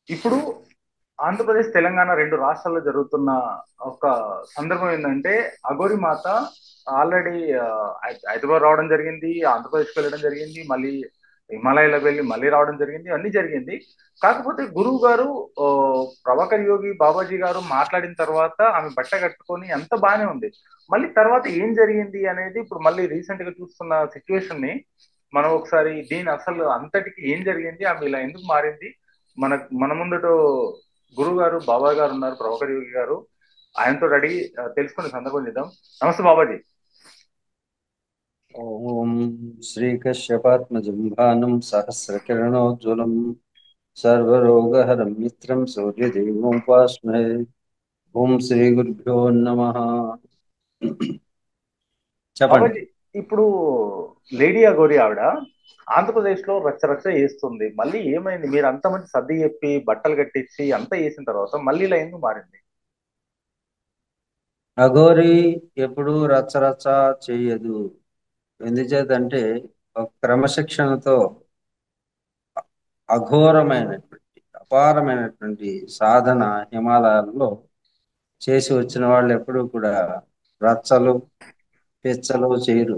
ఇప్పుడు ఆంధ్రప్రదేశ్ తెలంగాణ రెండు రాష్ట్రాల్లో జరుగుతున్న ఒక సందర్భం ఏంటంటే అఘోరి మాత ఆల్రెడీ హైదరాబాద్ రావడం జరిగింది ఆంధ్రప్రదేశ్కి వెళ్ళడం జరిగింది మళ్ళీ హిమాలయాలకు వెళ్ళి మళ్ళీ రావడం జరిగింది అన్ని జరిగింది కాకపోతే గురువు గారు ఆ, ప్రభాకర్ యోగి బాబాజీ గారు మాట్లాడిన తర్వాత ఆమె బట్ట కట్టుకొని అంత బాగానే ఉంది మళ్ళీ తర్వాత ఏం జరిగింది అనేది ఇప్పుడు మళ్ళీ రీసెంట్ గా చూస్తున్న సిచ్యువేషన్ ని మనం ఒకసారి దీని అసలు అంతటికి ఏం జరిగింది ఆమె ఇలా ఎందుకు మారింది మన మన ముందట గురువు గారు బాబా గారు ఉన్నారు ప్రభాకర్ యోగి గారు ఆయనతో అడిగి ఆ, తెలుసుకునే సందర్భం చేద్దాం నమస్తే బాబాజీ ఓం శ్రీకశ్యపాత్మజం భానం సహస్రకిరణోజ్వలం సర్వరోగహరం మిత్రం సూర్యదేవోపాస్మహే ఓం శ్రీ గురుభ్యో నమ చెప్పండి బాబాజీ ఇప్పుడు లేడీ అగోరి ఆవిడ ఆంధ్రప్రదేశ్ లో రచ్చ రచ్చ చేస్తుంది మళ్ళీ ఏమైంది మీరు అంతమంది సర్ది చెప్పి బట్టలు కట్టించి అంతా చేసిన తర్వాత మళ్ళీ ఇలా ఎందుకు మారింది అఘోరి ఎప్పుడు రచ్చరచ్చ చెయ్యదు ఎందుచేతంటే ఒక క్రమశిక్షణతో అఘోరమైనటువంటి అపారమైనటువంటి సాధన హిమాలయాల్లో చేసి వచ్చిన వాళ్ళు ఎప్పుడూ కూడా రచ్చలు పెచ్చలు చేయరు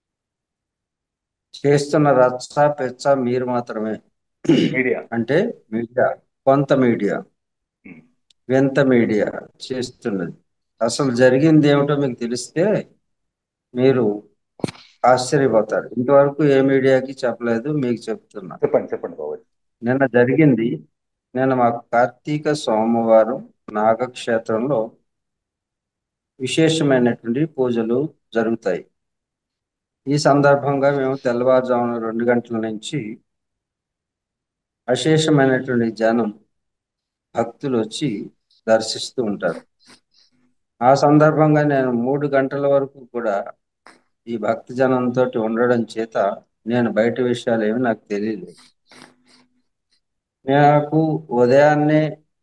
చేస్తున్న రచ్చ పెచ్చ మీరు మాత్రమే మీడియా అంటే మీడియా కొంత మీడియా వింత మీడియా చేస్తున్నది అసలు జరిగింది ఏమిటో మీకు తెలిస్తే మీరు ఆశ్చర్యపోతారు ఇంతవరకు ఏ మీడియాకి చెప్పలేదు మీకు చెప్తున్నా చెప్పండి చెప్పండి బాబాజీ నిన్న జరిగింది నిన్న మాకు కార్తీక సోమవారం నాగక్షేత్రంలో విశేషమైనటువంటి పూజలు జరుగుతాయి ఈ సందర్భంగా మేము తెల్లవారుజామున రెండు గంటల నుంచి అశేషమైనటువంటి జనం భక్తులు వచ్చి దర్శిస్తూ ఉంటారు ఆ సందర్భంగా నేను మూడు గంటల వరకు కూడా ఈ భక్త జనంతో ఉండడం చేత నేను బయట విషయాలు ఏమి నాకు తెలియదు నాకు ఉదయాన్నే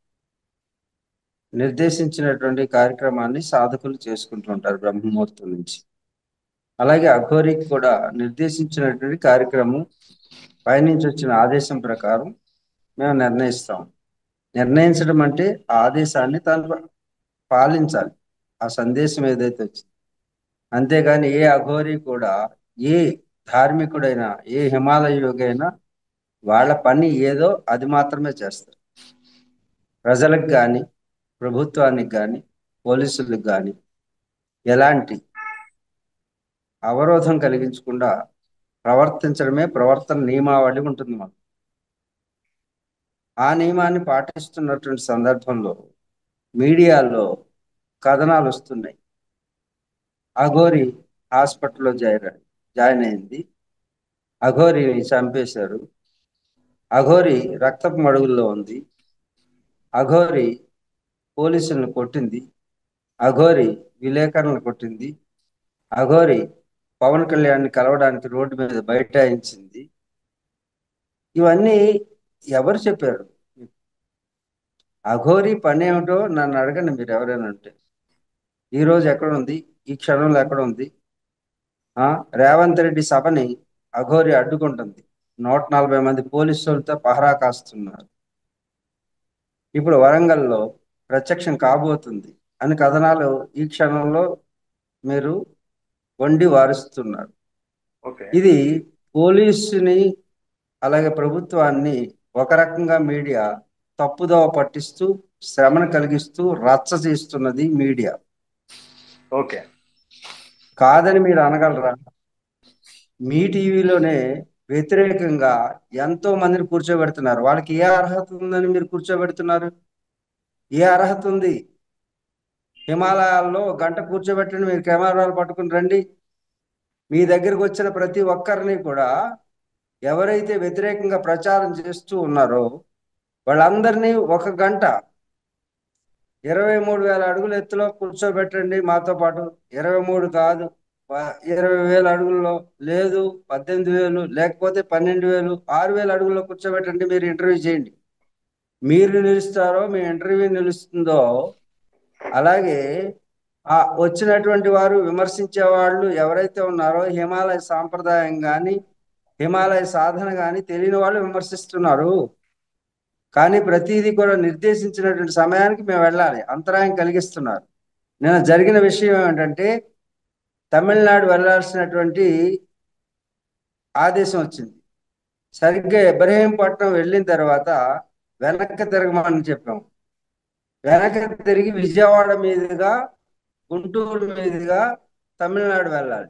నిర్దేశించినటువంటి కార్యక్రమాన్ని సాధకులు చేసుకుంటుంటారు బ్రహ్మముహూర్తం నుంచి అలాగే అఘోరికి కూడా నిర్దేశించినటువంటి కార్యక్రమం పైనుంచి వచ్చిన ఆదేశం ప్రకారం మేము నిర్ణయిస్తాం నిర్ణయించడం అంటే ఆ ఆదేశాన్ని తాను పాలించాలి ఆ సందేశం ఏదైతే వచ్చింది అంతేగాని ఏ అఘోరి కూడా ఏ ధార్మికుడైనా ఏ హిమాలయ యోగి అయినా వాళ్ళ పని ఏదో అది మాత్రమే చేస్తారు ప్రజలకు కానీ ప్రభుత్వానికి కానీ పోలీసులకు కానీ ఎలాంటి అవరోధం కలిగించకుండా ప్రవర్తించడమే ప్రవర్తన నియమావళి ఉంటుంది మనకు ఆ నియమాన్ని పాటిస్తున్నటువంటి సందర్భంలో మీడియాలో కథనాలు వస్తున్నాయి అఘోరి హాస్పిటల్లో జాయిన్ జాయిన్ అయింది అఘోరిని చంపేశారు అఘోరి రక్తపు మడుగుల్లో ఉంది అఘోరి పోలీసులను కొట్టింది అఘోరి విలేకరులను కొట్టింది అఘోరి పవన్ కళ్యాణ్ని కలవడానికి రోడ్డు మీద బైఠాయించింది ఇవన్నీ ఎవరు చెప్పారు అఘోరి పని ఏమిటో నన్ను అడగండి మీరు ఎవరైనా ఉంటే ఈ రోజు ఎక్కడ ఉంది ఈ క్షణంలో ఎక్కడ ఉంది ఆ రేవంత్ రెడ్డి సభని అఘోరి అడ్డుకుంటుంది నూట నలభై మంది పోలీసులతో పహరా కాస్తున్నారు ఇప్పుడు వరంగల్లో ప్రత్యక్షం కాబోతుంది అని కథనాలు ఈ క్షణంలో మీరు వండి వారుస్తున్నారు ఓకే ఇది పోలీసుని అలాగే ప్రభుత్వాన్ని ఒక రకంగా మీడియా తప్పుదోవ పట్టిస్తూ శ్రమను కలిగిస్తూ రచ్చ చేస్తున్నది మీడియా ఓకే కాదని మీరు అనగలరా మీ టీవీలోనే వ్యతిరేకంగా ఎంతో మందిని కూర్చోబెడుతున్నారు వాళ్ళకి ఏ అర్హత ఉందని మీరు కూర్చోబెడుతున్నారు ఏ అర్హత ఉంది హిమాలయాల్లో గంట కూర్చోబెట్టండి మీరు కెమెరాలు పట్టుకుని రండి మీ దగ్గరకు వచ్చిన ప్రతి ఒక్కరిని కూడా ఎవరైతే వ్యతిరేకంగా ప్రచారం చేస్తూ ఉన్నారో వాళ్ళందరినీ ఒక గంట ఇరవై మూడు వేల అడుగుల ఎత్తులో కూర్చోబెట్టండి మాతో పాటు ఇరవై మూడు కాదు ప- ఇరవై వేల అడుగుల్లో లేదు పద్దెనిమిది వేలు లేకపోతే పన్నెండు వేలు ఆరు వేల అడుగుల్లో కూర్చోబెట్టండి మీరు ఇంటర్వ్యూ చేయండి మీరు నిలుస్తారో మీ ఇంటర్వ్యూ నిలుస్తుందో అలాగే ఆ వచ్చినటువంటి వారు విమర్శించే వాళ్ళు ఎవరైతే ఉన్నారో హిమాలయ సాంప్రదాయం కానీ హిమాలయ సాధన కానీ తెలియని వాళ్ళు విమర్శిస్తున్నారు కానీ ప్రతిదీ కూడా నిర్దేశించినటువంటి సమయానికి మేము వెళ్ళాలి అంతరాయం కలిగిస్తున్నారు నిన్న జరిగిన విషయం ఏమిటంటే తమిళనాడు వెళ్ళాల్సినటువంటి ఆదేశం వచ్చింది సరిగ్గా ఇబ్రహీంపట్నం వెళ్ళిన తర్వాత వెనక్కి తిరగమని చెప్పాం వెనక్కి తిరిగి విజయవాడ మీదుగా గుంటూరు మీదుగా తమిళనాడు వెళ్ళాలి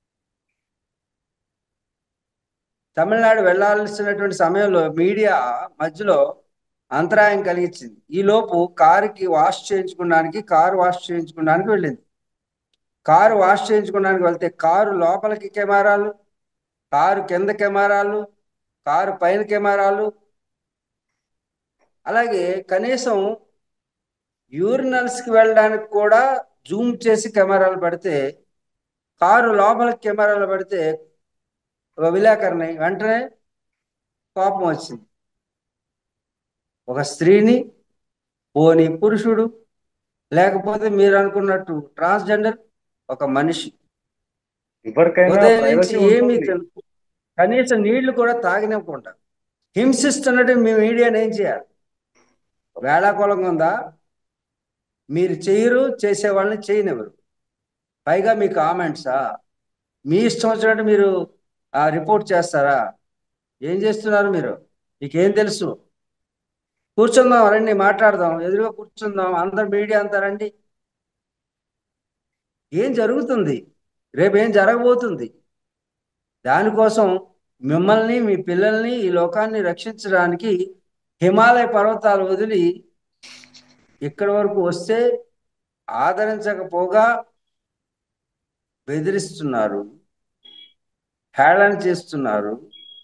తమిళనాడు వెళ్ళాల్సినటువంటి సమయంలో మీడియా మధ్యలో అంతరాయం కలిగించింది ఈ లోపు కారుకి వాష్ చేయించుకోవడానికి కారు వాష్ చేయించుకోవడానికి వెళ్ళింది కారు వాష్ చేయించుకోవడానికి వెళ్తే కారు లోపలికి కెమెరాలు కారు కింద కెమెరాలు కారు పైన కెమెరాలు అలాగే కనీసం యూరినల్స్కి వెళ్ళడానికి కూడా జూమ్ చేసి కెమెరాలు పెడితే కారు లోపలికి కెమెరాలు పెడితే ఒక విలేకరిని వెంటనే కోపం వచ్చింది ఒక స్త్రీని పోని పురుషుడు లేకపోతే మీరు అనుకున్నట్టు ట్రాన్స్జెండర్ ఒక మనిషి ఎవరికైనా ఉదయం నుంచి ప్రైవసీ ఏమీ ఉంటుంది తెలుసు కనీసం నీళ్లు కూడా తాగినకుండా హింసిస్తున్నట్టు మీ మీడియాని ఏం చేయాలి వేళాకోళంగా ఉందా మీరు చేయరు చేసే వాళ్ళని చేయనివ్వరు పైగా మీ కామెంట్సా మీ ఇష్టం వచ్చినట్టు మీరు ఆ రిపోర్ట్ చేస్తారా ఏం చేస్తున్నారు మీరు మీకేం తెలుసు కూర్చుందాం రండి మాట్లాడదాం ఎదురుగా కూర్చుందాం అందరు మీడియా అంతా రండి ఏం జరుగుతుంది రేపు ఏం జరగబోతుంది దానికోసం మిమ్మల్ని మీ పిల్లల్ని ఈ లోకాన్ని రక్షించడానికి హిమాలయ పర్వతాలు వదిలి ఇక్కడి వరకు వస్తే ఆదరించకపోగా బెదిరిస్తున్నారు హేళన చేస్తున్నారు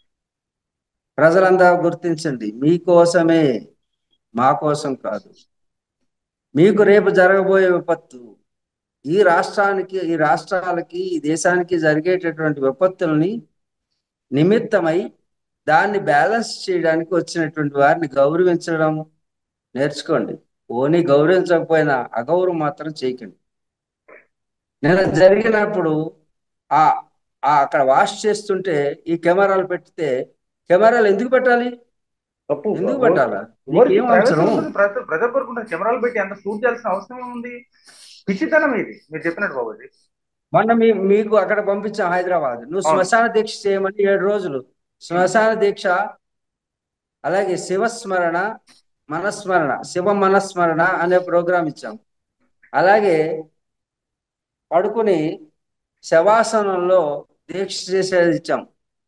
ప్రజలంతా గుర్తించండి మీకోసమే మా కోసం కాదు మీకు రేపు జరగబోయే విపత్తు ఈ రాష్ట్రానికి ఈ రాష్ట్రాలకి ఈ దేశానికి జరిగేటటువంటి విపత్తుల్ని నిమిత్తమై దాన్ని బ్యాలెన్స్ చేయడానికి వచ్చినటువంటి వారిని గౌరవించడం నేర్చుకోండి ఓని గౌరవించకపోయినా అగౌరవం మాత్రం చేయకండి నేను జరిగినప్పుడు ఆ ఆ అక్కడ వాష్ చేస్తుంటే ఈ కెమెరాలు పెడితే కెమెరాలు ఎందుకు పెట్టాలి తప్పు ఎందుకు పెట్టాలా ఎవరికి నీకేం privacy అవసరం ఉంటుంది? ప్రతి ప్రతి ఒక్కరికి ఉంటుంది. కెమెరాలు పెట్టి అంత షూట్ చేయాల్సిన అవసరం ఉంది పిచ్చితనం ఇది మీరు చెప్పినట్టు బాబుజీ మొన్న మీ మీకు అక్కడ పంపించాం హైదరాబాద్ నువ్వు అవును. శ్మశాన దీక్ష చేయమని ఏడు రోజులు శ్మశాన దీక్ష అలాగే శివస్మరణ మనస్మరణ శివ మనస్మరణ అనే ప్రోగ్రాం ఇచ్చాం అలాగే పడుకుని శవాసనంలో దీక్ష చేసేది ఇచ్చాం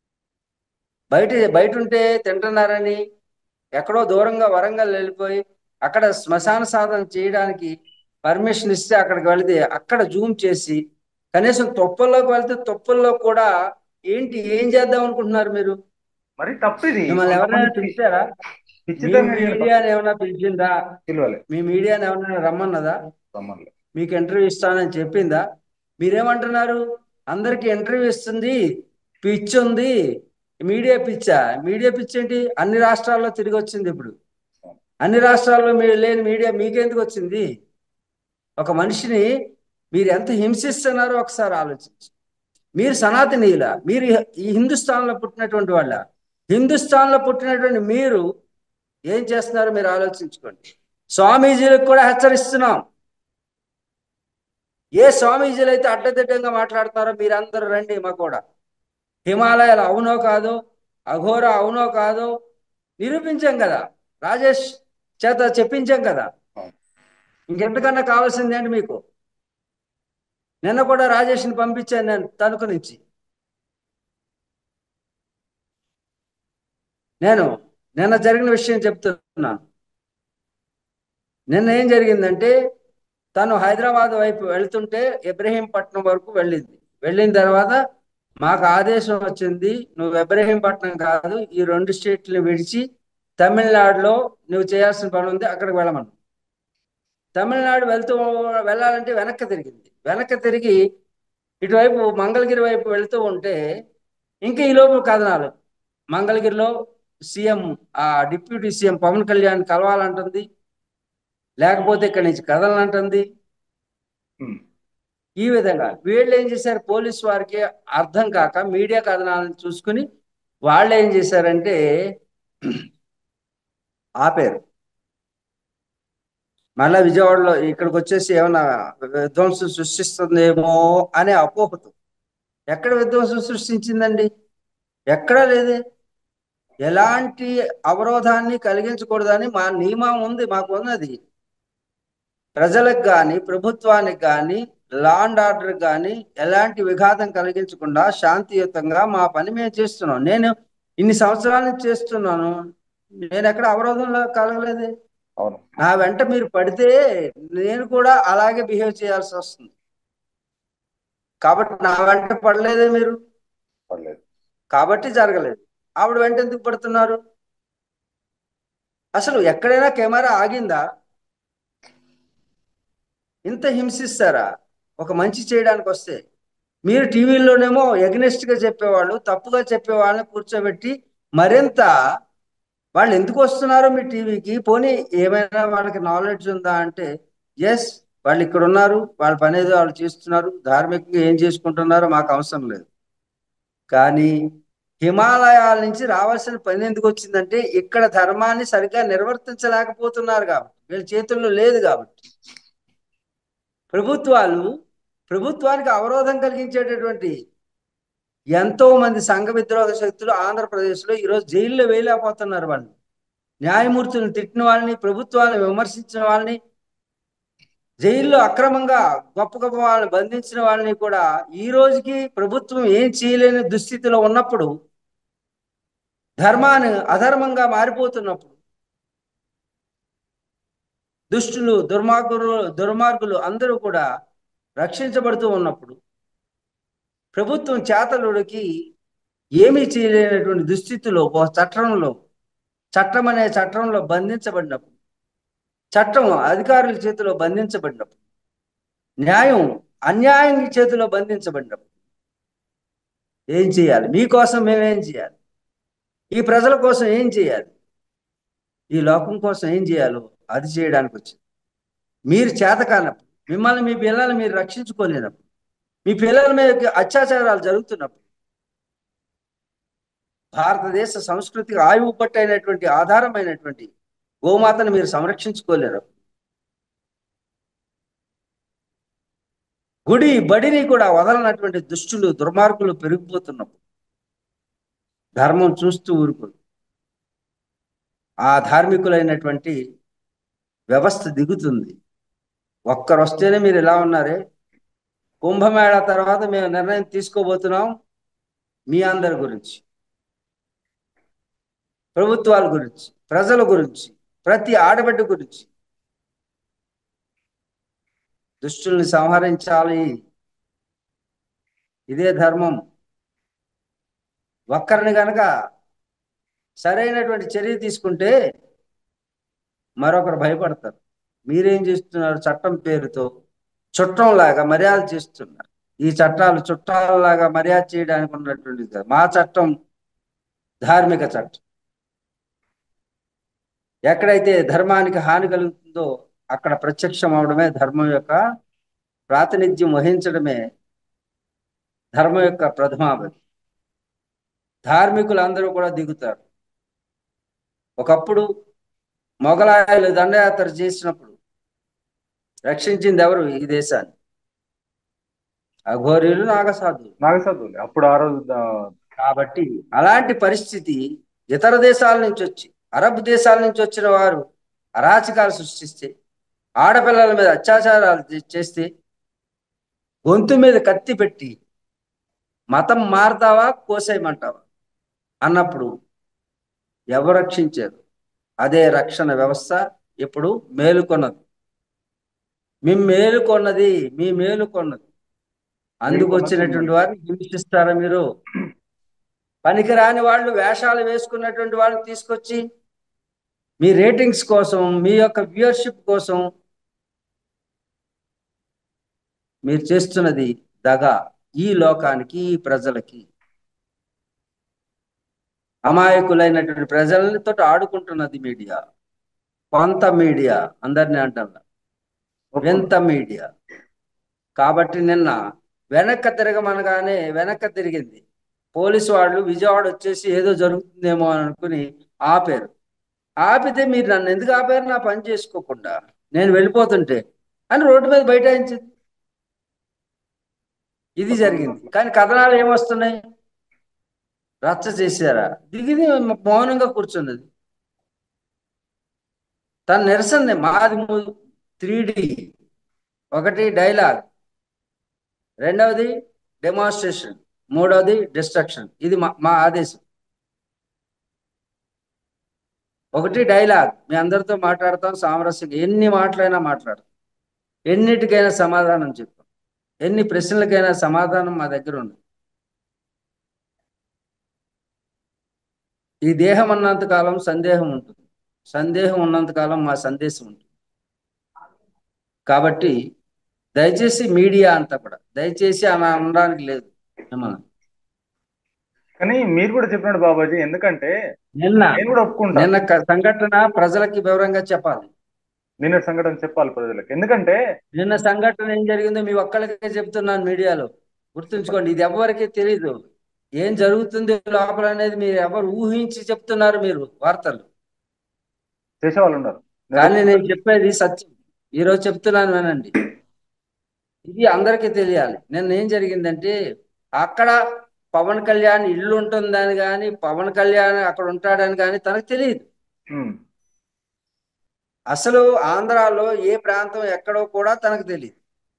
బయట బయట ఉంటే తింటున్నారని ఎక్కడో దూరంగా వరంగల్ వెళ్ళిపోయి అక్కడ శ్మశాన సాధన చేయడానికి పర్మిషన్ ఇస్తే అక్కడికి వెళితే అక్కడ జూమ్ చేసి కనీసం తొప్పల్లోకి వెళ్తే తొప్పల్లో కూడా ఏంటి ఏం చేద్దాం అనుకుంటున్నారు మీరు మరి తప్పిది మిమ్మల్ని ఎవరైనా పిలిచారా మీ పిచ్చితనం మీడియాని ఏమైనా పిలిచిందా పిలవాలి మీ మీడియాని ఏమైనా రమ్మన్నదా రమ్మని మీకు ఇంటర్వ్యూ ఇస్తానని చెప్పిందా మీరేమంటున్నారు అందరికి ఇంటర్వ్యూ ఇస్తుంది పిచ్ ఉంది మీడియా పిచ్చా మీడియా పిచ్ ఏంటి అన్ని రాష్ట్రాల్లో తిరిగి వచ్చింది ఇప్పుడు అన్ని రాష్ట్రాల్లో మీరు లేని మీడియా మీకెందుకు వచ్చింది ఒక మనిషిని మీరు ఎంత హింసిస్తున్నారో ఒకసారి ఆలోచించు మీరు సనాతనీయుల మీరు ఈ హిందుస్థాన్లో పుట్టినటువంటి వాళ్ళ హిందుస్థాన్లో పుట్టినటువంటి మీరు ఏం చేస్తున్నారో మీరు ఆలోచించుకోండి స్వామీజీలకు కూడా హెచ్చరిస్తున్నాం ఏ స్వామీజీలు అయితే అడ్డదిడ్డంగా మాట్లాడుతున్నారో మీరందరూ రండి మా కూడా హిమాలయాలు అవునో కాదో అఘోర అవునో కాదో నిరూపించాం కదా రాజేష్ చేత చెప్పించాం కదా ఇంకెంతకన్నా కావాల్సింది ఏంటి మీకు నిన్న కూడా రాజేష్ని పంపించాను నేను తణుకు నుంచి నేను నిన్న జరిగిన విషయం చెప్తున్నాను నిన్న ఏం జరిగిందంటే తను హైదరాబాద్ వైపు వెళ్తుంటే ఇబ్రహీంపట్నం వరకు వెళ్ళింది వెళ్ళిన తర్వాత మాకు ఆదేశం వచ్చింది నువ్వు ఇబ్రహీంపట్నం కాదు ఈ రెండు స్టేట్లు విడిచి తమిళనాడులో నువ్వు చేయాల్సిన పని ఉంది అక్కడికి వెళ్ళమను తమిళనాడు వెళ్తూ వెళ్ళాలంటే వెనక్కి తిరిగింది వెనక్కి తిరిగి ఇటువైపు మంగళగిరి వైపు వెళ్తూ ఉంటే ఇంకా ఈ లోపు కథనాలు మంగళగిరిలో సీఎం ఆ డిప్యూటీ సీఎం పవన్ కళ్యాణ్ కలవాలంటుంది లేకపోతే ఇక్కడి నుంచి కదలనంటుంది ఉమ్. ఈ విధంగా వీళ్ళు ఏం చేశారు పోలీస్ వారికి అర్థం కాక మీడియా కథనాలను చూసుకుని వాళ్ళు ఏం చేశారంటే ఆపారు మళ్ళా విజయవాడలో ఇక్కడికి వచ్చేసి ఏమన్నా విధ్వంసం సృష్టిస్తుందేమో అనే అపోహతో ఎక్కడ విధ్వంసం సృష్టించిందండి ఎక్కడా లేదే ఎలాంటి అవరోధాన్ని కలిగించకూడదని మా నియమం ఉంది మాకు ఉన్నది ప్రజలకు కానీ ప్రభుత్వానికి కానీ లా అండ్ ఆర్డర్ కానీ ఎలాంటి విఘాతం కలిగించకుండా శాంతియుతంగా మా పని మేము చేస్తున్నాం నేను ఇన్ని సంవత్సరాల నుంచి చేస్తున్నాను నేను ఎక్కడ అవరోధంలో కలగలేదే అవును నా వెంట మీరు పడితే నేను కూడా అలాగే బిహేవ్ చేయాల్సి వస్తుంది కాబట్టి నా వెంట పడలేదే మీరు పర్లేదు కాబట్టి జరగలేదు ఆవిడ వెంట ఎందుకు పడుతున్నారు అసలు ఎక్కడైనా కెమెరా ఆగిందా ఇంత హింసిస్తారా ఒక మంచి చేయడానికి వస్తే మీరు టీవీలోనేమో ఎగ్నెస్ట్ గా చెప్పేవాళ్ళు తప్పుగా చెప్పేవాళ్ళని కూర్చోబెట్టి మరింత వాళ్ళు ఎందుకు వస్తున్నారో మీ టీవీకి పోనీ ఏమైనా వాళ్ళకి నాలెడ్జ్ ఉందా అంటే ఎస్ వాళ్ళు ఇక్కడ ఉన్నారు వాళ్ళ పని ఏదో వాళ్ళు చేస్తున్నారు ధార్మికంగా ఏం చేసుకుంటున్నారో మాకు అవసరం లేదు కానీ హిమాలయాల నుంచి రావాల్సిన పని ఎందుకు వచ్చిందంటే ఇక్కడ ధర్మాన్ని సరిగ్గా నిర్వర్తించలేకపోతున్నారు కాబట్టి వీళ్ళ చేతుల్లో లేదు కాబట్టి ప్రభుత్వాలు ప్రభుత్వానికి అవరోధం కలిగించేటటువంటి ఎంతో మంది సంఘ విద్రోహ శక్తులు ఆంధ్రప్రదేశ్లో ఈరోజు జైల్లో వేయలేకపోతున్నారు వాళ్ళు న్యాయమూర్తులను తిట్టిన వాళ్ళని ప్రభుత్వాలను విమర్శించిన వాళ్ళని జైల్లో అక్రమంగా గొప్ప గొప్ప వాళ్ళని బంధించిన వాళ్ళని కూడా ఈ రోజుకి ప్రభుత్వం ఏం చేయలేని దుస్థితిలో ఉన్నప్పుడు ధర్మాన్ని అధర్మంగా మారిపోతున్నప్పుడు దుష్టులు దుర్మార్గులు దుర్మార్గులు అందరూ కూడా రక్షించబడుతూ ఉన్నప్పుడు ప్రభుత్వం చేతలుడికి ఏమీ చేయలేనటువంటి దుస్థితిలో ఒక చట్టంలో చట్టం అనే చట్టంలో బంధించబడినప్పుడు చట్టం అధికారుల చేతిలో బంధించబడినప్పుడు న్యాయం అన్యాయం చేతిలో బంధించబడినప్పుడు ఏం చేయాలి మీకోసం మేమేం చేయాలి ఈ ప్రజల కోసం ఏం చేయాలి ఈ లోకం కోసం ఏం చేయాలో అది చేయడానికి వచ్చింది మీరు చేత కానప్పుడు మిమ్మల్ని మీ పిల్లల్ని మీరు రక్షించుకోలేనప్పుడు మీ పిల్లల మీద అత్యాచారాలు జరుగుతున్నప్పుడు భారతదేశ సంస్కృతికి ఆయువు పట్టైనటువంటి ఆధారమైనటువంటి గోమాతను మీరు సంరక్షించుకోలేరు గుడి బడిని కూడా వదలనటువంటి దుష్టులు దుర్మార్గులు పెరిగిపోతున్నప్పుడు ధర్మం చూస్తూ ఊరుకోదు ఆ ధార్మికులైనటువంటి వ్యవస్థ దిగుతుంది ఒక్కరు వస్తేనే మీరు ఇలా ఉన్నారే కుంభమేళ తర్వాత మేము నిర్ణయం తీసుకోబోతున్నాం మీ అందరి గురించి ప్రభుత్వాల గురించి ప్రజల గురించి ప్రతి ఆడబిడ్డ గురించి దుష్టుల్ని సంహరించాలి ఇదే ధర్మం ఒక్కరిని కనుక సరైనటువంటి చర్య తీసుకుంటే మరొకరు భయపడతారు మీరేం చేస్తున్నారు చట్టం పేరుతో చుట్టంలాగా మర్యాద చేస్తున్నారు ఈ చట్టాలు చుట్టాలలాగా మర్యాద చేయడానికి ఉన్నటువంటిది కాదు మా చట్టం ధార్మిక చట్టం ఎక్కడైతే ధర్మానికి హాని కలుగుతుందో అక్కడ ప్రత్యక్షం అవడమే ధర్మం యొక్క ప్రాతినిధ్యం వహించడమే ధర్మం యొక్క ప్రథమావధి ధార్మికులు కూడా దిగుతారు ఒకప్పుడు మొఘలాయులు దండయాత్ర చేసినప్పుడు రక్షించింది ఎవరు ఈ దేశాన్ని అఘోరీలు నాగసాధులు నాగసాధువులే అప్పుడు ఆ రోజు ఆ, కాబట్టి అలాంటి పరిస్థితి ఇతర దేశాల నుంచి వచ్చి అరబ్ దేశాల నుంచి వచ్చిన వారు అరాచకాలు సృష్టిస్తే ఆడపిల్లల మీద అత్యాచారాలు చే- చేస్తే గొంతు మీద కత్తి పెట్టి మతం మారుతావా కోసేయమంటావా అన్నప్పుడు ఎవరు రక్షించారు అదే రక్షణ వ్యవస్థ ఇప్పుడు మేలుకొన్నది మీ మేలుకొన్నది మీ మేలుకొన్నది అందుకు వచ్చినటువంటి వారిని హింసిస్తారా మీరు పనికిరాని వాళ్ళు వేషాలు వేసుకున్నటువంటి వాళ్ళని తీసుకొచ్చి మీ రేటింగ్స్ కోసం మీ యొక్క వ్యూయర్షిప్ కోసం మీరు చేస్తున్నది దగ ఈ లోకానికి ఈ ప్రజలకి అమాయకులైనటువంటి ప్రజలతో ఆడుకుంటున్నది మీడియా కొంత మీడియా అందరినీ అంటున్నా ఎంత మీడియా కాబట్టి నిన్న వెనక్క తిరగమనగానే వెనక్క తిరిగింది పోలీసు వాళ్ళు విజయవాడ వచ్చేసి ఏదో జరుగుతుందేమో అని అనుకుని ఆపారు ఆపితే మీరు నన్ను ఎందుకు ఆపారు నా పని చేసుకోకుండా నేను వెళ్ళిపోతుంటే అని రోడ్డు మీద బైఠాయించింది ఇది జరిగింది కానీ కథనాలు ఏమొస్తున్నాయి రచ్చ చేశారా దిగిది మౌనంగా కూర్చున్నది తన నిరసన మాది త్రీ డి ఒకటి డైలాగ్ రెండవది డెమాన్స్ట్రేషన్ మూడవది డిస్ట్రక్షన్ ఇది మా మా ఆదేశం ఒకటి డైలాగ్ మీ అందరితో మాట్లాడతాం సామరస్యంగా ఎన్ని మాటలైనా మాట్లాడతాం ఎన్నిటికైనా సమాధానం చెప్తాం ఎన్ని ప్రశ్నలకైనా సమాధానం మా దగ్గర ఉంది ఈ దేహం ఉన్నంత కాలం సందేహం ఉంటుంది సందేహం ఉన్నంత కాలం మా సందేశం ఉంటుంది కాబట్టి దయచేసి మీడియా అంతా కూడా దయచేసి అలా అనడానికి లేదు మిమ్మల్ని కానీ మీరు కూడా చెప్పినట్టు బాబాజీ ఎందుకంటే నిన్న నేను కూడా ఒప్పుకుంటా నిన్న క- సంఘటన ప్రజలకి వివరంగా చెప్పాలి నిన్న సంఘటన చెప్పాలి ప్రజలకు ఎందుకంటే నిన్న సంఘటన ఏం జరిగిందో మీ ఒక్కళ్ళకే చెప్తున్నాను మీడియాలో గుర్తుంచుకోండి ఇది ఎవరికి తెలియదు ఏం జరుగుతుంది లోపల అనేది మీరు ఎవరు ఊహించి చెప్తున్నారు మీరు వార్తలు చేసేవాళ్ళు ఉన్నారు కానీ నేను చెప్పేది సత్యం ఈరోజు చెప్తున్నాను వినండి ఇది అందరికీ తెలియాలి నిన్న ఏం జరిగిందంటే అక్కడ పవన్ కళ్యాణ్ ఇల్లు ఉంటుందని కానీ పవన్ కళ్యాణ్ అక్కడ ఉంటాడని కానీ తనకు తెలియదు ఉమ్, అసలు ఆంధ్రాలో ఏ ప్రాంతం ఎక్కడో కూడా తనకు తెలియదు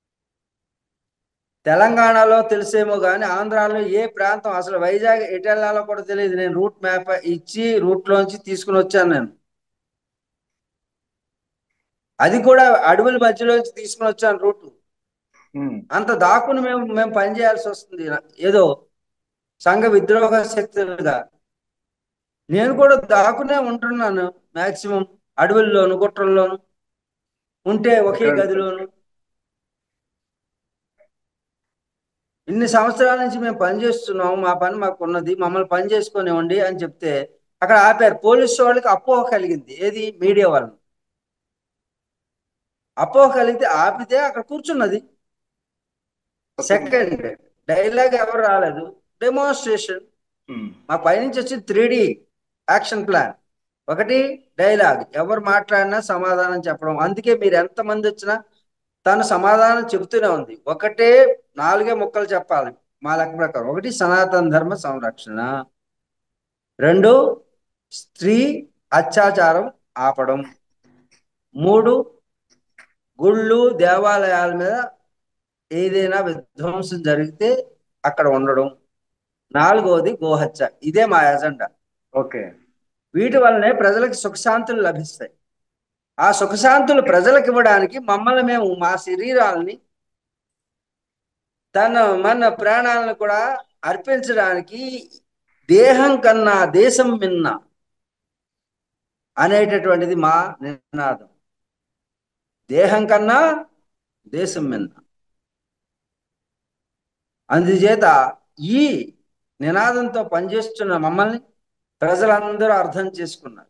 తెలంగాణలో తెలిసేమో కానీ ఆంధ్రాలో ఏ ప్రాంతం అసలు వైజాగ్ ఎటు వెళ్ళాలో కూడా తెలియదు నేను రూట్ మ్యాప్ ఇచ్చి రూట్ లోంచి తీసుకుని వచ్చాను నేను అది కూడా అడవుల మధ్యలోంచి తీసుకుని వచ్చాను రూట్ ఉమ్, అంత దాక్కుని మేము మేము పనిచేయాల్సి వస్తుంది ఏదో సంఘ విద్రోహ శక్తులుగా నేను కూడా దాక్కునే ఉంటున్నాను మాక్సిమం అడవుల్లోను గుట్రల్లోను ఉంటే ఒకే గదిలోను ఇన్ని సంవత్సరాల నుంచి మేము పని చేస్తున్నాం మా పని మాకు ఉన్నది మమ్మల్ని పని చేసుకునివ్వండి అని చెప్తే అక్కడ ఆపారు పోలీసు వాళ్ళకి అపోహ కలిగింది ఏది మీడియా వాళ్ళని అపోహ కలిగితే ఆపితే అక్కడ కూర్చున్నది సెకండ్ డైలాగ్ ఎవరు రాలేదు డెమాన్స్ట్రేషన్ ఉమ్, మా పైనుంచి వచ్చి త్రీ డి యాక్షన్ ప్లాన్ ఒకటి డైలాగ్ ఎవరు మాట్లాడినా సమాధానం చెప్పడం అందుకే మీరు ఎంతమంది వచ్చినా తను సమాధానం చెబుతూనే ఉంది ఒకటే నాలుగే ముక్కలు చెప్పాలి మా లెక్క ప్రకారం ఒకటి సనాతన ధర్మ సంరక్షణ రెండు స్త్రీ అత్యాచారం ఆపడం మూడు గుళ్ళు దేవాలయాల మీద ఏదైనా విధ్వంసం జరిగితే అక్కడ ఉండడం నాలుగవది గోహత్య ఇదే మా ఎజెండా ఓకే వీటి వల్లనే ప్రజలకు సుఖశాంతులు లభిస్తాయి ఆ సుఖశాంతులు ప్రజలకు ఇవ్వడానికి మమ్మల్ని మేము మా శరీరాలని తన మన ప్రాణాలను కూడా అర్పించడానికి దేహం కన్నా దేశం మిన్న అనేటటువంటిది మా నినాదం దేహం కన్నా దేశం మిన్న అందుచేత ఈ నినాదంతో పనిచేస్తున్న మమ్మల్ని ప్రజలందరూ అర్థం చేసుకున్నారు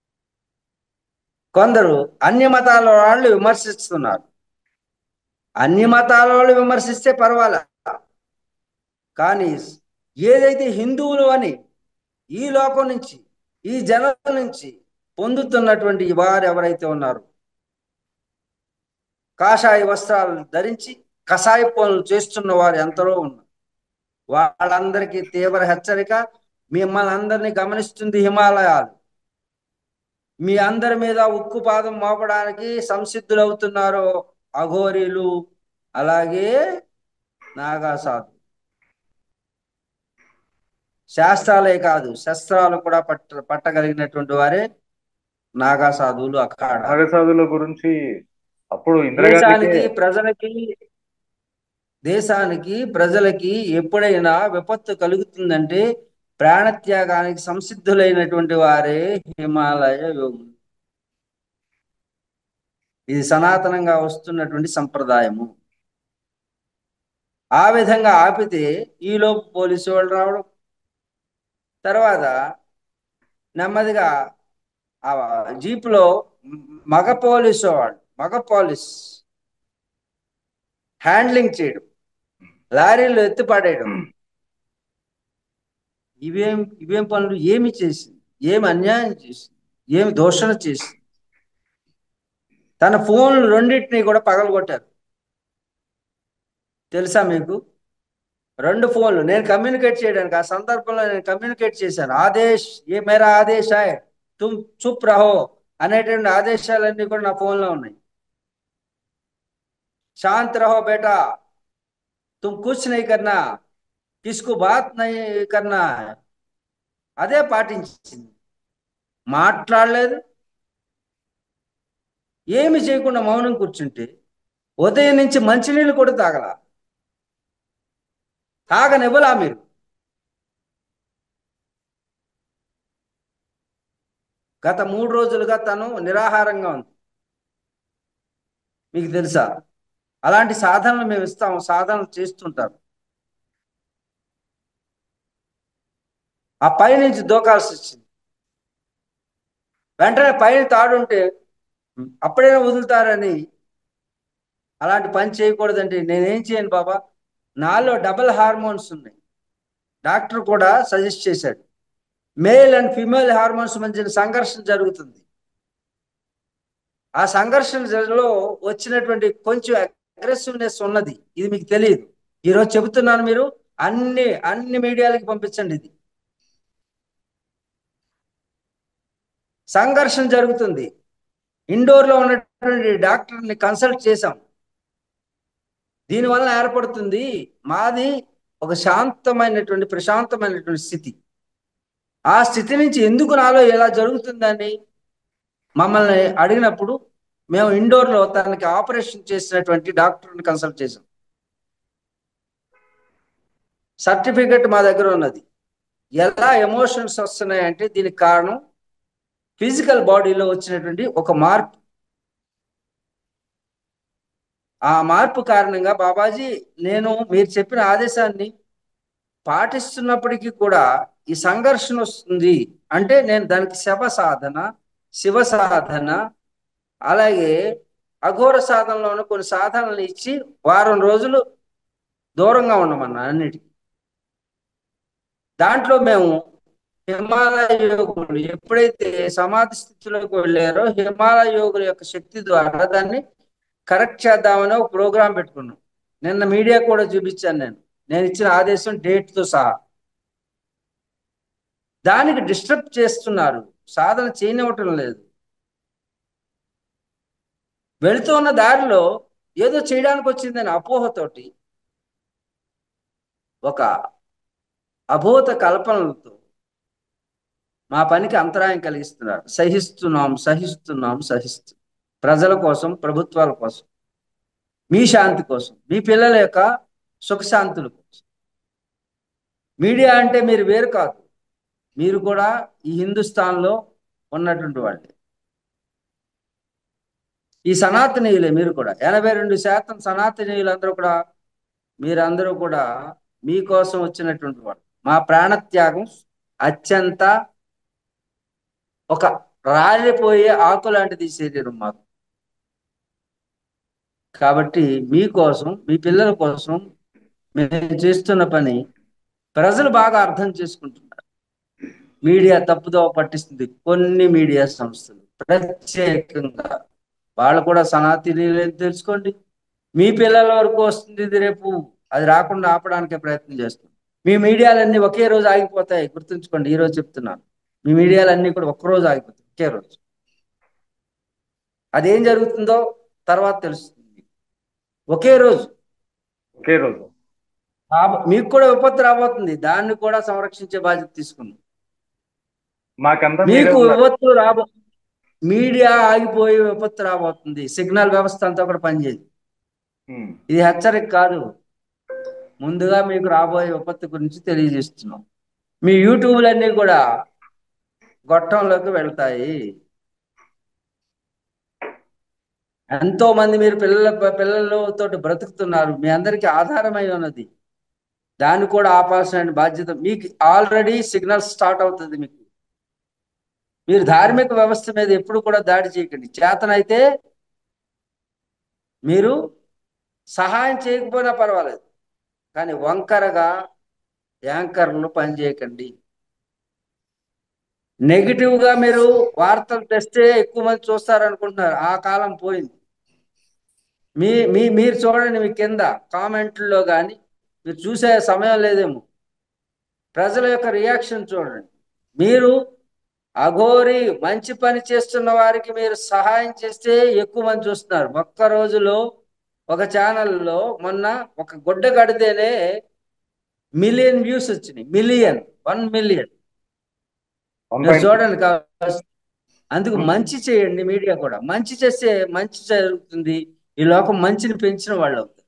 కొందరు అన్య మతాల వాళ్ళు విమర్శిస్తున్నారు అన్ని మతాల వాళ్ళు విమర్శిస్తే పర్వాలే కానీ ఏదైతే హిందువులు అని ఈ లోకం నుంచి ఈ జనం నుంచి పొందుతున్నటువంటి వారు ఎవరైతే ఉన్నారో కాషాయ వస్త్రాలు ధరించి కషాయ పనులు చేస్తున్న వారు ఎంతలో ఉన్నారు వాళ్ళందరికీ తీవ్ర హెచ్చరిక మిమ్మల్ని అందరినీ గమనిస్తుంది హిమాలయాలు మీ అందరి మీద ఉక్కు పాదం మోపడానికి సంసిద్ధులవుతున్నారు అఘోరీలు అలాగే నాగాసాధు శాస్త్రాలే కాదు శస్త్రాలు కూడా పట్ట పట్టగలిగినటువంటి వారే నాగా సాధువులు అఖాడ నాగసాధుల గురించి అప్పుడు దేశానికి ఇందిరాగాంధీకి ప్రజలకి దేశానికి ప్రజలకి ఎప్పుడైనా విపత్తు కలుగుతుందంటే ప్రాణత్యాగానికి సంసిద్ధులైనటువంటి వారే హిమాలయ యోగులు ఇది సనాతనంగా వస్తున్నటువంటి సంప్రదాయము ఆ విధంగా ఆపితే ఈలోపు పోలీసు వాళ్ళు రావడం తర్వాత నెమ్మదిగా ఆ జీపులో మగ పోలీసు వాడు మగ పోలీస్ హ్యాండ్లింగ్ చేయడం లారీలో ఎత్తి పడేయడం ఇవేం ఇవేం పనులు ఏమి చేసింది ఏమి అన్యాయం చేసింది ఏమి దూషణ చేసి తన ఫోన్లు రెండింటినీ కూడా పగలగొట్టారు తెలుసా మీకు రెండు ఫోన్లు నేను కమ్యూనికేట్ చేయడానికి ఆ సందర్భంలో నేను కమ్యూనికేట్ చేశాను ఆదేశ్ ఏ మేరా ఆదేశ్ హాయ్ తుమ్ చుప్ రహో అనేటువంటి ఆదేశాలన్నీ కూడా నా ఫోన్లో ఉన్నాయి శాంత్ రహో బేటా తుమ్ కుచ్ నహీ కర్నా కిస్కు బాత్ నహీ కర్నా అదే పాటించింది మాట్లాడలేదు ఏమి చేయకుండా మౌనం కూర్చుంటే ఉదయం నుంచి మంచినీళ్ళు కూడా తాగల తాగనివ్వలా మీరు గత మూడు రోజులుగా తను నిరాహారంగా ఉంది మీకు తెలుసా అలాంటి సాధనలు మేము ఇస్తాం సాధనలు చేస్తుంటారు ఆ పై నుంచి దూకాల్సి వచ్చింది వెంటనే పైన తాడుంటే అప్పుడైనా వదులుతారని అలాంటి పని చేయకూడదంటే నేనేం చేయను బాబా నాలో డబల్ హార్మోన్స్ ఉన్నాయి డాక్టర్ కూడా సజెస్ట్ చేశాడు మేల్ అండ్ ఫిమేల్ హార్మోన్స్ మధ్య సంఘర్షణ జరుగుతుంది ఆ సంఘర్షణలో వచ్చినటువంటి కొంచెం అగ్రెసివ్నెస్ ఉన్నది ఇది మీకు తెలియదు ఈరోజు చెబుతున్నాను మీరు అన్ని అన్ని మీడియాలకి పంపించండి ఇది సంఘర్షణ జరుగుతుంది ఇండోర్లో ఉన్నటువంటి డాక్టర్ని కన్సల్ట్ చేశాం దీనివల్ల ఏర్పడుతుంది మాది ఒక శాంతమైనటువంటి ప్రశాంతమైనటువంటి స్థితి ఆ స్థితి నుంచి ఎందుకు నాలో ఎలా జరుగుతుందని మమ్మల్ని అడిగినప్పుడు మేము ఇండోర్లో తనకి ఆపరేషన్ చేసినటువంటి డాక్టర్ని కన్సల్ట్ చేసాం సర్టిఫికెట్ మా దగ్గర ఉన్నది ఎలా ఎమోషన్స్ వస్తున్నాయంటే దీనికి కారణం ఫిజికల్ బాడీలో వచ్చినటువంటి ఒక మార్పు ఆ మార్పు కారణంగా బాబాజీ నేను మీరు చెప్పిన ఆదేశాన్ని పాటిస్తున్నప్పటికీ కూడా ఈ సంఘర్షణ వస్తుంది అంటే నేను దానికి శవ సాధన శివ సాధన అలాగే అఘోర సాధనలోని కొన్ని సాధనలు ఇచ్చి వారం రోజులు దూరంగా ఉండమన్నా అన్నిటికీ దాంట్లో మేము హిమాలయ యోగులు ఎప్పుడైతే సమాధి స్థితిలోకి వెళ్ళారో హిమాలయ యోగుల యొక్క శక్తి ద్వారా దాన్ని కరెక్ట్ చేద్దామని ఒక ప్రోగ్రాం పెట్టుకున్నాం నిన్న మీడియా కూడా చూపించాను నేను నేను ఇచ్చిన ఆదేశం డేట్తో సహా దానికి డిస్టర్బ్ చేస్తున్నారు సాధన చేయనివ్వటం లేదు వెళుతున్న దారిలో ఏదో చేయడానికి వచ్చిందని అపోహతోటి ఒక అభూత కల్పనలతో మా పనికి అంతరాయం కలిగిస్తున్నారు సహిస్తున్నాం సహిస్తున్నాం సహిస్తున్నాం ప్రజల కోసం ప్రభుత్వాల కోసం మీ శాంతి కోసం మీ పిల్లల యొక్క సుఖశాంతుల కోసం మీడియా అంటే మీరు వేరు కాదు మీరు కూడా ఈ హిందుస్థాన్లో ఉన్నటువంటి వాళ్ళే ఈ సనాతనీయులే మీరు కూడా ఎనభై రెండు శాతం సనాతనీయులందరూ కూడా మీరందరూ కూడా మీకోసం వచ్చినటువంటి వాళ్ళు మా ప్రాణత్యాగం అత్యంత ఒక రాలిపోయే ఆకు లాంటిది శరీరం మాకు కాబట్టి మీకోసం మీ పిల్లల కోసం మేము చేస్తున్న పని ప్రజలు బాగా అర్థం చేసుకుంటున్నారు మీడియా తప్పుదోవ పట్టిస్తుంది కొన్ని మీడియా సంస్థలు ప్రత్యేకంగా వాళ్ళు కూడా సనాతనీయులని తెలుసుకోండి మీ పిల్లల వరకు వస్తుంది ఇది రేపు అది రాకుండా ఆపడానికే ప్రయత్నం చేస్తుంది మీ మీడియాలన్నీ ఒకే రోజు ఆగిపోతాయి గుర్తుంచుకోండి ఈ రోజు చెప్తున్నాను మీ మీడియాలన్నీ కూడా ఒక్క రోజు ఆగిపోతాయి ఒకే రోజు అదేం జరుగుతుందో తర్వాత తెలుస్తుంది ఒకే రోజు ఒకే రోజు రాబో- మీకు కూడా విపత్తు రాబోతుంది దాన్ని కూడా సంరక్షించే బాధ్యత తీసుకుంది మాకంతా మీకు మీరే ఉన్నారు. విపత్తు రాబో మీడియా ఆగిపోయి విపత్తు రాబోతుంది సిగ్నల్ వ్యవస్థ అంతా కూడా పనిచేయదు ఉమ్. ఇది హెచ్చరిక కాదు ముందుగా మీకు రాబోయే విపత్తు గురించి తెలియజేస్తున్నాం మీ యూట్యూబ్లన్నీ కూడా గొట్టంలోకి వెళ్తాయి ఎంతో మంది మీరు పిల్లల పిల్లలతో బ్రతుకుతున్నారు మీ అందరికీ ఆధారమై ఉన్నది దాన్ని కూడా ఆపాల్సిన బాధ్యత మీకు ఆల్రెడీ సిగ్నల్ స్టార్ట్ అవుతుంది మీకు మీరు ధార్మిక వ్యవస్థ మీద ఎప్పుడు కూడా దాడి చేయకండి చేతనైతే మీరు సహాయం చేయకపోయినా పర్వాలేదు కానీ వంకరగా యాంకర్లు పనిచేయకండి నెగిటివ్ గా మీరు వార్తలు తెస్తే ఎక్కువ మంది చూస్తారనుకుంటున్నారు ఆ కాలం పోయింది మీ మీ మీరు చూడండి మీ కింద కామెంట్లో కానీ మీరు చూసే సమయం లేదేమో ప్రజల యొక్క రియాక్షన్ చూడండి మీరు అఘోరి మంచి పని చేస్తున్న వారికి మీరు సహాయం చేస్తే ఎక్కువ మంది చూస్తున్నారు ఒక్క రోజులో ఒక ఛానల్లో మొన్న ఒక గుడ్డ కడితేనే మిలియన్ వ్యూస్ వచ్చినాయి మిలియన్ వన్ మిలియన్ వన్ మీరు పాయింట్ చూడండి కావాల్సి అందుకు మంచి చేయండి మీడియా కూడా మంచి చేస్తే మంచి జరుగుతుంది ఈ లోకం మంచిని పెంచిన వాళ్ళు అవుతారు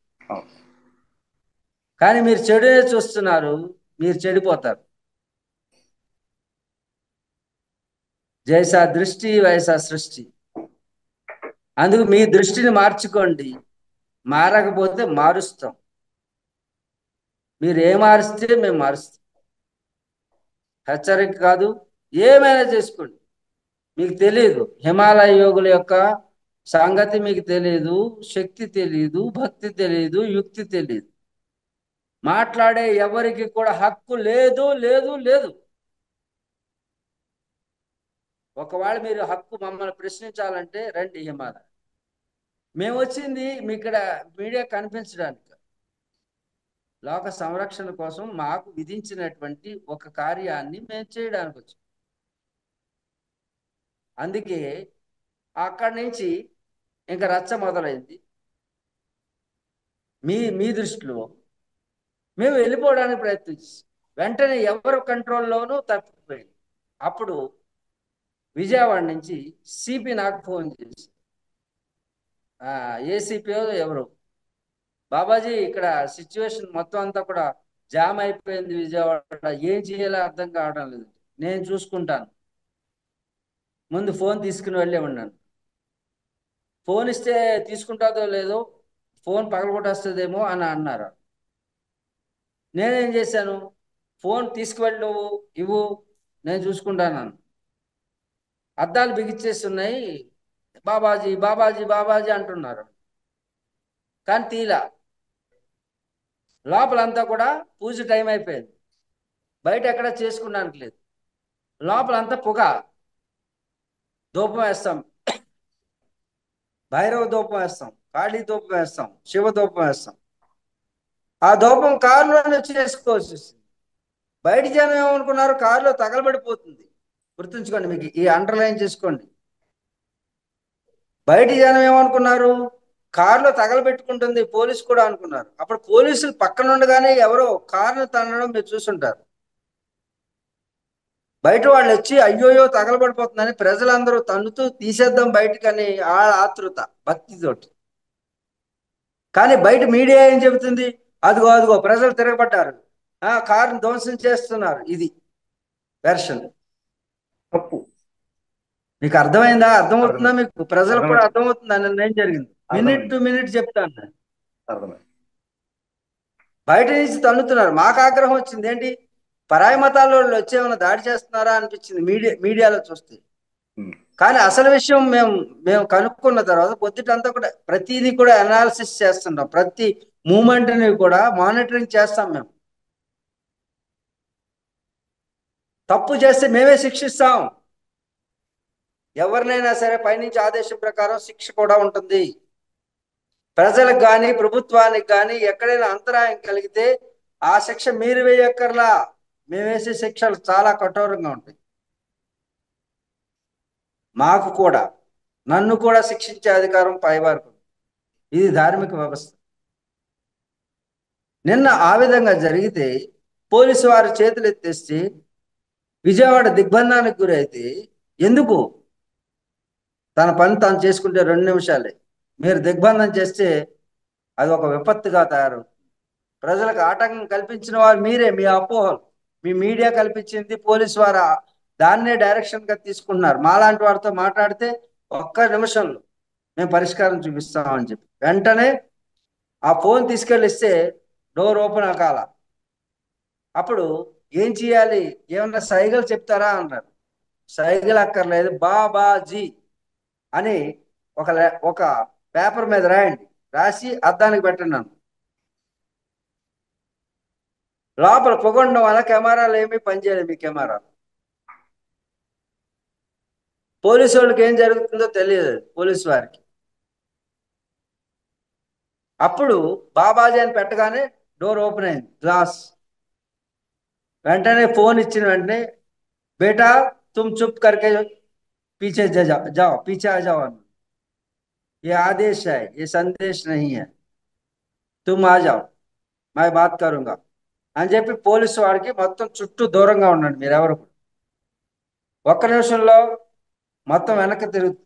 కానీ మీరు చెడునే చూస్తున్నారు మీరు చెడిపోతారు జైసా దృష్టి వయసా సృష్టి అందుకు మీ దృష్టిని మార్చుకోండి మారకపోతే మారుస్తాం మీరు ఏ మారిస్తే మేము మారుస్తాం హెచ్చరిక కాదు ఏమైనా చేసుకోండి మీకు తెలియదు హిమాలయ యోగుల యొక్క సంగతి మీకు తెలియదు శక్తి తెలియదు భక్తి తెలియదు యుక్తి తెలియదు మాట్లాడే ఎవరికి కూడా హక్కు లేదు లేదు లేదు ఒకవేళ మీరు హక్కు మమ్మల్ని ప్రశ్నించాలంటే రండి హిమాలయ మేము వచ్చింది మీ ఇక్కడ మీడియా కనిపించడానికి లోక సంరక్షణ కోసం మాకు విధించినటువంటి ఒక కార్యాన్ని మేము చేయడానికి వచ్చాం అందుకే అక్కడి నుంచి ఇంకా రచ్చ మొదలైంది మీ మీ దృష్టిలో మేము వెళ్ళిపోవడానికి ప్రయత్నించాం వెంటనే ఎవరు కంట్రోల్లోనూ తప్పిపోయింది అప్పుడు విజయవాడ నుంచి సిపి నాకు ఫోన్ చేసి ఏసీపీ ఎవరు బాబాజీ ఇక్కడ సిచ్యువేషన్ మొత్తం అంతా కూడా జామ్ అయిపోయింది విజయవాడ ఏం చేయాలో అర్థం కావడం లేదు నేను చూసుకుంటాను ముందు ఫోన్ తీసుకుని వెళ్ళే ఉన్నాను ఫోన్ ఇస్తే తీసుకుంటాదో లేదో ఫోన్ పగలగొట్టేస్తుందేమో అని అన్నారు నేనేం చేశాను ఫోన్ తీసుకువెళ్ళి నువ్వు ఇవ్వు నేను చూసుకుంటాను అద్దాలు బిగిచ్చేస్తున్నాయి బాబాజీ బాబాజీ బాబాజీ అంటున్నారు కానీ తీలా లోపలంతా కూడా పూజ టైం అయిపోయింది బయట ఎక్కడ చేసుకున్నానికి లేదు లోపలంతా పొగ ధూపం వేస్తాం భైరవ ధూపం వేస్తాం కాళీ ధూపం వేస్తాం శివ ధూపం వేస్తాం ఆ ధూపం కారులోనే చేసుకోవాల్సి వస్తుంది బయట జనం ఏమనుకున్నారు కారులో తగలబడిపోతుంది గుర్తుంచుకోండి మీకు ఈ అండర్లైన్ చేసుకోండి బయట జనం ఏమనుకున్నారు కారులో తగలబెట్టుకుంటుంది పోలీసు కూడా అనుకున్నారు అప్పుడు పోలీసులు పక్కన ఉండగానే ఎవరో కారును తనడం మీరు చూసుంటారు బయట వాళ్ళు వచ్చి అయ్యోయో తగలబడిపోతుందని ప్రజలందరూ తన్నుతూ తీసేద్దాం బయటకని ఆ ఆతృత భక్తితోటి కానీ బయట మీడియా ఏం చెబుతుంది అదిగో అదిగో ప్రజలు తిరగబడ్డారు ఆ కారును ధ్వంసం చేస్తున్నారు ఇది వెర్షన్ తప్పు మీకు అర్థమైందా అర్థమవుతుందా మీకు ప్రజలకు కూడా అర్థమవుతుందా నిన్న ఏం జరిగింది మినిట్ అర్థమైంది. టు మినిట్ చెప్తాను నేను. అర్థమైంది బయట నుంచి తన్నుతున్నారు మాకు ఆగ్రహం వచ్చింది ఏంటి పరాయి మతాల వాళ్ళు వచ్చి ఏమైనా దాడి చేస్తున్నారా అనిపించింది మీడియా మీడియాలో చూస్తే ఉమ్. కానీ అసలు విషయం మేము మేము కనుక్కున్న తర్వాత పొద్దుటంతా కూడా ప్రతిదీ కూడా అనాలిసిస్ చేస్తుంటాం ప్రతి మూమెంట్ని కూడా మానిటరింగ్ చేస్తాం మేము తప్పు చేస్తే మేమే శిక్షిస్తాం ఎవరినైనా సరే పైనుంచి ఆదేశం ప్రకారం శిక్ష కూడా ఉంటుంది ప్రజలకు కానీ ప్రభుత్వానికి కానీ ఎక్కడైనా అంతరాయం కలిగితే ఆ శిక్ష మీరు వేయక్కర్లా మేము వేసే శిక్షలు చాలా కఠోరంగా ఉంటాయి మాకు కూడా నన్ను కూడా శిక్షించే అధికారం పైవారికి ఉంది. ఇది ధార్మిక వ్యవస్థ నిన్న ఆ విధంగా జరిగితే పోలీసు వారు చేతులు ఎత్తేస్తే విజయవాడ దిగ్బంధానికి గురైతే ఎందుకు తన పని తాను చేసుకుంటే రెండు నిమిషాలే మీరు దిగ్బంధం చేస్తే అది ఒక విపత్తుగా తయారు ప్రజలకు ఆటంకం కల్పించిన వారు మీరే మీ అపోహలు మీ మీడియా కల్పించింది పోలీసు వారు దాన్నే డైరెక్షన్ గా తీసుకుంటున్నారు మాలాంటి వారితో మాట్లాడితే ఒక్క నిమిషంలో మేము పరిష్కారం చూపిస్తామని చెప్పి వెంటనే ఆ ఫోన్ తీసుకెళ్ళిస్తే డోర్ ఓపెన్ అకాల అప్పుడు ఏం చేయాలి ఏమన్నా సైగలు చెప్తారా అన్నారు సైగలు అక్కర్లేదు బాబాజీ అని ఒక లే- ఒక పేపర్ మీద రాయండి రాసి అద్దానికి పెట్టండి నన్ను లోపల పొగొండడం వల్ల కెమెరాలు ఏమీ పనిచేయలేదు మీ కెమెరా పోలీసు వాళ్ళకి ఏం జరుగుతుందో తెలియదు పోలీసు వారికి అప్పుడు బాబాజీ అని పెట్టగానే డోర్ ఓపెన్ అయింది గ్లాస్ వెంటనే ఫోన్ ఇచ్చిన వెంటనే బేటా తుమ్ చుప్ करके पीछे जा जाओ जाओ पीछे आ जाओ ये आदेश है ये संदेश नहीं है तुम आ जाओ मैं बात करूंगा అని చెప్పి పోలీసు వాడికి మొత్తం చుట్టూ దూరంగా ఉండండి మీరెవరు ఒక్క నిమిషంలో మొత్తం వెనక్కి తిరుగు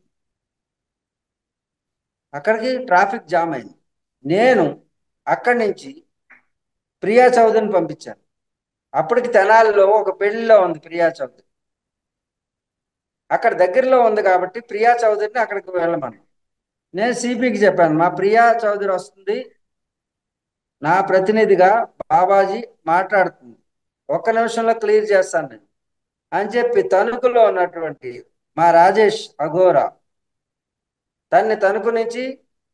అక్కడికి ట్రాఫిక్ జామ్ అయింది నేను అక్కడి నుంచి ప్రియా చౌదరిని పంపించాను అప్పటికి తెనాలిలో ఒక పెళ్లిలో ఉంది ప్రియా చౌదరి అక్కడ దగ్గరలో ఉంది కాబట్టి ప్రియా చౌదరిని అక్కడికి వెళ్ళమను నేను సిపికి చెప్పాను మా ప్రియా చౌదరి వస్తుంది నా ప్రతినిధిగా బాబాజీ మాట్లాడుతుంది ఒక్క నిమిషంలో క్లియర్ చేస్తాను నేను అని చెప్పి తణుకులో ఉన్నటువంటి మా రాజేష్ అఘోరా తన్ని తణుకు నుంచి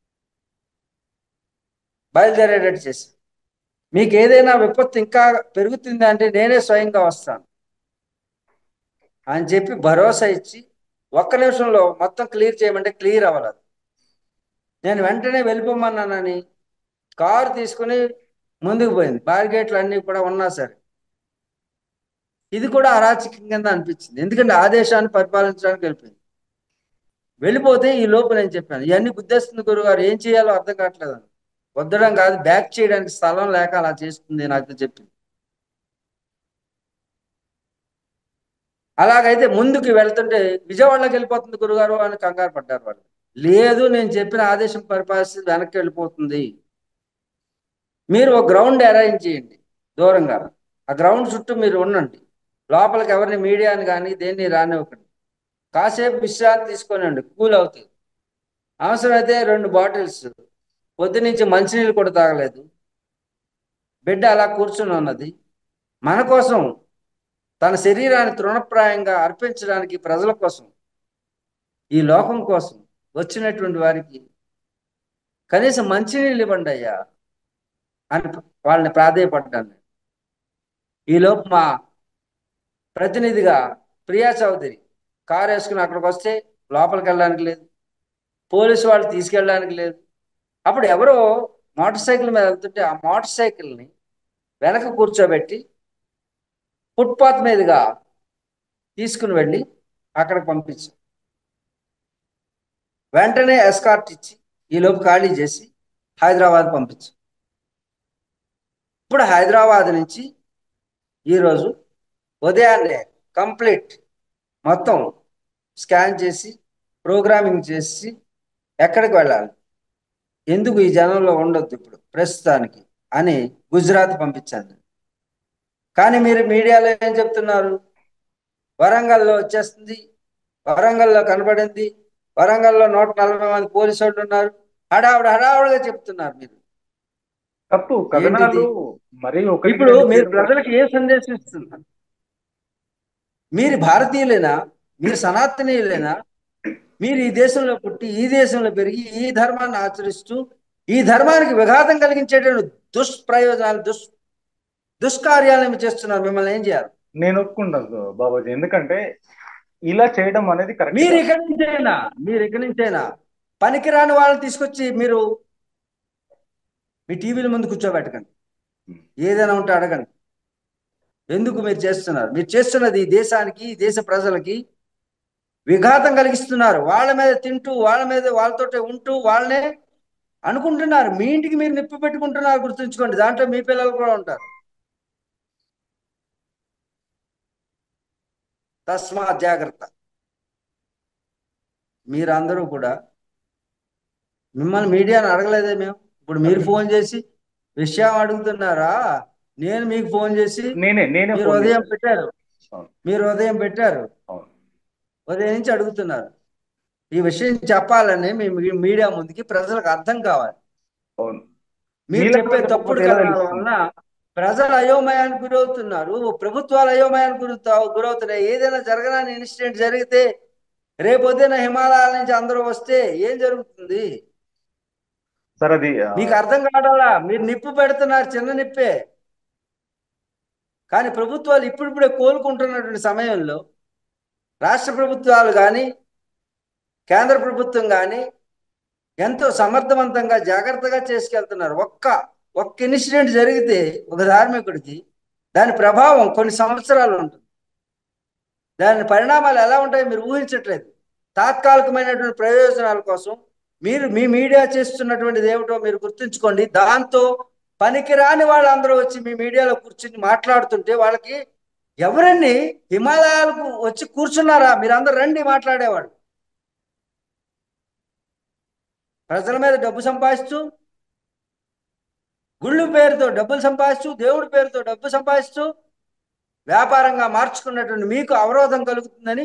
బయలుదేరేటట్టు చేసి మీకు ఏదైనా విపత్తు ఇంకా పెరుగుతుంది అంటే నేనే స్వయంగా వస్తాను అని చెప్పి భరోసా ఇచ్చి ఒక్క నిమిషంలో మొత్తం క్లియర్ చేయమంటే క్లియర్ అవ్వలేదు నేను వెంటనే వెళ్ళిపోమన్నానని కారు తీసుకుని ముందుకు పోయింది బార్గేట్లు అన్నీ కూడా ఉన్నా సరే ఇది కూడా అరాచకం కింద అనిపించింది ఎందుకంటే ఆదేశాన్ని పరిపాలించడానికి వెళ్ళిపోయింది వెళ్ళిపోతే ఈ లోపు నేను చెప్పాను ఇవన్నీ గుద్దేస్తుంది గురుగారు ఏం చేయాలో అర్థం కావట్లేదు అని వద్దడం కాదు బ్యాక్ చేయడానికి స్థలం లేక అలా చేస్తుంది నాకు చెప్పింది అలాగైతే ముందుకు వెళ్తుంటే విజయవాడలోకి వెళ్ళిపోతుంది గురుగారు అని కంగారు పడ్డారు వాళ్ళు లేదు నేను చెప్పిన ఆదేశం పరిపాలిస్తే వెనక్కి వెళ్ళిపోతుంది మీరు ఒక గ్రౌండ్ అరేంజ్ చేయండి దూరంగా ఆ గ్రౌండ్ చుట్టూ మీరు ఉండండి లోపలికి ఎవరిని మీడియాని కానీ దేన్ని రానివ్వకండి కాసేపు విశ్రాంతి తీసుకోనండి కూల్ అవుతుంది అవసరమైతే రెండు బాటిల్స్ పొద్దు నుంచి మంచినీళ్ళు కూడా తాగలేదు బిడ్డ అలా కూర్చుని ఉన్నది మన కోసం తన శరీరాన్ని తృణప్రాయంగా అర్పించడానికి ప్రజల కోసం ఈ లోకం కోసం వచ్చినటువంటి వారికి కనీసం మంచినీళ్ళు ఇవ్వండి అయ్యా అని వాళ్ళని ప్రాధేయపడ్డాను ఈలోపు మా ప్రతినిధిగా ప్రియా చౌదరి కారు వేసుకుని అక్కడికి వస్తే లోపలికి వెళ్ళడానికి లేదు పోలీసు వాళ్ళు తీసుకెళ్ళడానికి లేదు అప్పుడు ఎవరో మోటార్ సైకిల్ మీద వెళ్తుంటే ఆ మోటార్ సైకిల్ని వెనక కూర్చోబెట్టి ఫుట్పాత్ మీదుగా తీసుకుని వెళ్ళి అక్కడికి పంపించాం వెంటనే ఎస్కార్ట్ ఇచ్చి ఈలోపు ఖాళీ చేసి హైదరాబాద్ పంపించాం ఇప్పుడు హైదరాబాద్ నుంచి ఈరోజు ఉదయాన్నే కంప్లీట్ మొత్తం స్కాన్ చేసి ప్రోగ్రామింగ్ చేసి ఎక్కడికి వెళ్ళాలి ఎందుకు ఈ జనంలో ఉండొద్దు ఇప్పుడు ప్రస్తుతానికి అని గుజరాత్ పంపించాను కానీ మీరు మీడియాలో ఏం చెప్తున్నారు వరంగల్లో వచ్చేస్తుంది వరంగల్లో కనబడింది వరంగల్లో నూట నలభై మంది పోలీసు వాళ్ళు ఉన్నారు హడావుడి హడావుడిగా చెప్తున్నారు మీరు తప్పు కథనాలు మరి ఒకటి ఇప్పుడు మీరు ప్రజలకు ఏ సందేశం ఇస్తున్నారు మీరు భారతీయులేనా మీరు సనాతనీయులేనా మీరు ఈ దేశంలో పుట్టి ఈ దేశంలో పెరిగి ఈ ధర్మాన్ని ఆచరిస్తూ ఈ ధర్మానికి విఘాతం కలిగించేటువంటి దుష్ప్రయోజనాలు దుష్ దుష్కార్యాలను చేస్తున్నారు మిమ్మల్ని ఏం చేయాలి నేను ఒప్పుకుంటాను బాబాజీ ఎందుకంటే ఇలా చేయడం అనేది కరెక్ట్ మీరు ఇక్కడి నుంచైనా మీరు ఇక్కడి నుంచైనా పనికిరాని వాళ్ళని తీసుకొచ్చి మీరు మీ టీవీల ముందు కూర్చోబెట్టకండి ఏదైనా ఉంటే అడగండి ఎందుకు మీరు చేస్తున్నారు మీరు చేస్తున్నది ఈ దేశానికి ఈ దేశ ప్రజలకి విఘాతం కలిగిస్తున్నారు వాళ్ళ మీద తింటూ వాళ్ళ మీద వాళ్ళతోటే ఉంటూ వాళ్ళనే అనుకుంటున్నారు మీ ఇంటికి మీరు నిప్పు పెట్టుకుంటున్నారు గుర్తుంచుకోండి దాంట్లో మీ పిల్లలు కూడా ఉంటారు తస్మా జాగ్రత్త మీరందరూ కూడా మిమ్మల్ని మీడియాని అడగలేదే మేము ఇప్పుడు మీరు ఫోన్ చేసి విషయం అడుగుతున్నారా నేను మీకు ఫోన్ చేసి నేనే నేనే మీరు ఫోన్ ఉదయం చేశాను. పెట్టారు అవును. మీరు ఉదయం పెట్టారు అవును ఉదయం నుంచి అడుగుతున్నారు ఈ విషయం చెప్పాలని మీ మీ- మీడియా ముందుకి ప్రజలకు అర్థం కావాలి అవును మీరు మీలో చెప్పే కూడా తప్పుడు ఎలా కథనాల తెలుస్తుంది? వలన ప్రజలు అయోమయానికి గురవుతున్నారు ప్రభుత్వాలు అయోమయానికి గురవుతా గురవుతున్నాయి ఏదైనా జరగని ఇన్సిడెంట్ జరిగితే రేపొద్దున హిమాలయాల నుంచి అందరూ వస్తే ఏం జరుగుతుంది సార్ అది ఆ, మీకు అర్థం కావడాలా మీరు నిప్పు పెడుతున్నారు చిన్న నిప్పే కానీ ప్రభుత్వాలు ఇప్పుడిప్పుడే కోలుకుంటున్నటువంటి సమయంలో రాష్ట్ర ప్రభుత్వాలు కానీ కేంద్ర ప్రభుత్వం కానీ ఎంతో సమర్థవంతంగా జాగ్రత్తగా చేసుకెళ్తున్నారు ఒక్క ఒక్క ఇన్సిడెంట్ జరిగితే ఒక ధార్మికుడికి దాని ప్రభావం కొన్ని సంవత్సరాలు ఉంటుంది దాని పరిణామాలు ఎలా ఉంటాయో మీరు ఊహించట్లేదు తాత్కాలికమైనటువంటి ప్రయోజనాల కోసం మీరు మీ మీడియా చేస్తున్నటువంటిది ఏమిటో మీరు గుర్తుంచుకోండి దాంతో పనికిరాని వాళ్ళందరూ వచ్చి మీ మీడియాలో కూర్చుని మాట్లాడుతుంటే వాళ్ళకి ఎవరండి హిమాలయాలకు వచ్చి కూర్చున్నారా మీరందరూ రండి మాట్లాడేవాడు ప్రజల మీద డబ్బు సంపాదిస్తూ గుళ్ళు పేరుతో డబ్బులు సంపాదిస్తూ దేవుడి పేరుతో డబ్బు సంపాదిస్తూ వ్యాపారంగా మార్చుకున్నటువంటి మీకు అవరోధం కలుగుతుందని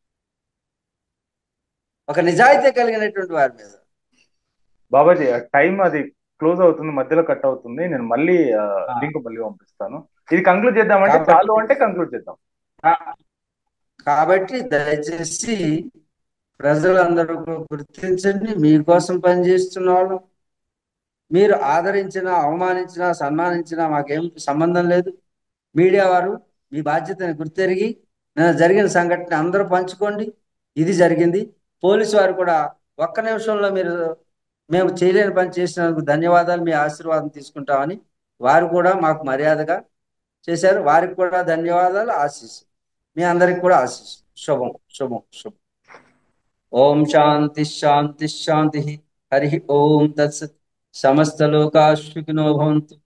ఒక నిజాయితీ కలిగినటువంటి వారి మీద బాబాజీ టైం అది క్లోజ్ అవుతుంది మధ్యలో కట్ అవుతుంది నేను మళ్ళీ లింక్ మళ్ళీ పంపిస్తాను ఇది కంక్లూడ్ చేద్దామంటే కాబట్టి- చాలు అంటే కంక్లూడ్ చేద్దాం కాబట్టి దయచేసి ప్రజలందరూ కూడా గుర్తించండి మీకోసం పనిచేస్తున్న వాళ్ళం మీరు ఆదరించినా అవమానించినా సన్మానించినా మాకేం సంబంధం లేదు మీడియా వారు మీ బాధ్యతని గుర్తెరిగి నిన్న జరిగిన సంఘటన అందరూ పంచుకోండి ఇది జరిగింది పోలీసు వారు కూడా ఒక్క నిమిషంలో మీరు మేము చేయలేని పని చేసినందుకు ధన్యవాదాలు మీ ఆశీర్వాదం తీసుకుంటామని వారు కూడా మాకు మర్యాదగా చేశారు వారికి కూడా ధన్యవాదాలు ఆశీస్సు మీ అందరికి కూడా ఆశీస్సు శుభం శుభం శుభం ఓం శాంతి శాంతి శాంతి హరి ఓం తత్సత్ సమస్త లోకా సుఖినో భవంతు